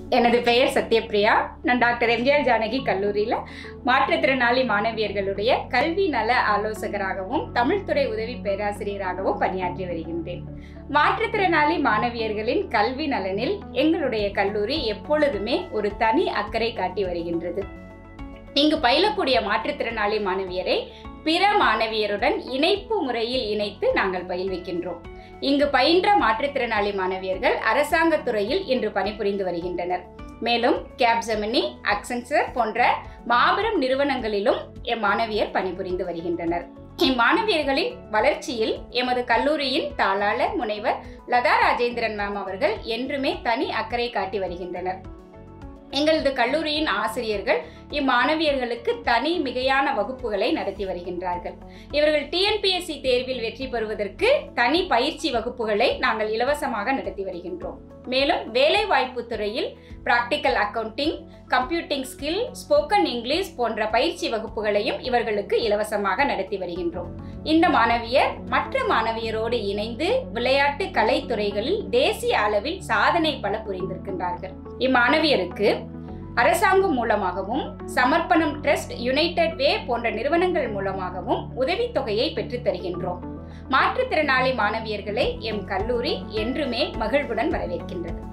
எனது பெயர் சத்யபிரியா நான் டாக்டர் எம்ஜிஆர் ஜானகி கல்லூரியில் மாற்றுத்திறனாளி மாணவியர்களுடைய கல்வி நல ஆலோசகராகவும் தமிழ்துறை உதவி பேராசிரியராகவும் பணியாற்றி வருகின்றேன் மாற்றுத்திறனாளி மாணவியர்களின் கல்வி நலனில் எங்களுடைய கல்லூரி எப்பொழுதுமே ஒரு தனி அக்கறை காட்டி வருகின்றது இங்கு பயிலக்கூடிய மாற்றுத்திறனாளி மாணவியரை பிற மாணவியருடன் இணைப்பு முறையில் இணைத்து நாங்கள் பயில்விக்கின்றோம் இங்கு பயின்ற மாற்றுத்திறனாளி மாணவியர்கள் அரசாங்க துறையில் இன்று பணிபுரிந்து வருகின்றனர் மேலும் கேப்ஜெமினி அக்சென்சர் போன்ற மாபெரும் நிறுவனங்களிலும் எம் மாணவியர் பணிபுரிந்து வருகின்றனர் இம்மாணவியர்களின் வளர்ச்சியில் எமது கல்லூரியின் தாளாளர் முனைவர் லதா ராஜேந்திரன் மேம் அவர்கள் என்றுமே தனி அக்கறை காட்டி வருகின்றனர் எங்களது கல்லூரியின் ஆசிரியர்கள் இம்மாணவியர்களுக்கு தனி மிகையான வகுப்புகளை நடத்தி வருகின்றார்கள் இவர்கள் டிஎன்பிஎஸ்சி தேர்வில் வெற்றி பெறுவதற்கு தனி பயிற்சி வகுப்புகளை நாங்கள் இலவசமாக நடத்தி வருகின்றோம் மேலும் வேலைவாய்ப்பு துறையில் practical accounting computing skill spoken English போன்ற பயிற்சி வகுப்புகளையும் இவர்களுக்கு இலவசமாக நடத்தி வருகின்றோம் இந்த மாணவியர் மற்ற மாணவியரோடு இணைந்து விளையாட்டு கலைத்துறைகளில் தேசிய அளவில் சாதனை பல புரிந்திருக்கின்றார்கள் இம்மாணவியருக்கு அரசாங்கம் மூலமாகவும் சமர்ப்பணம் ட்ரஸ்ட் யுனைடெட் வே போன்ற நிறுவனங்கள் மூலமாகவும் உதவித்தொகையை பெற்றுத் தருகின்றோம் மாற்றுத்திறனாளி மாணவியர்களை எம் கல்லூரி என்றுமே மகிழ்வுடன் வரவேற்கின்றது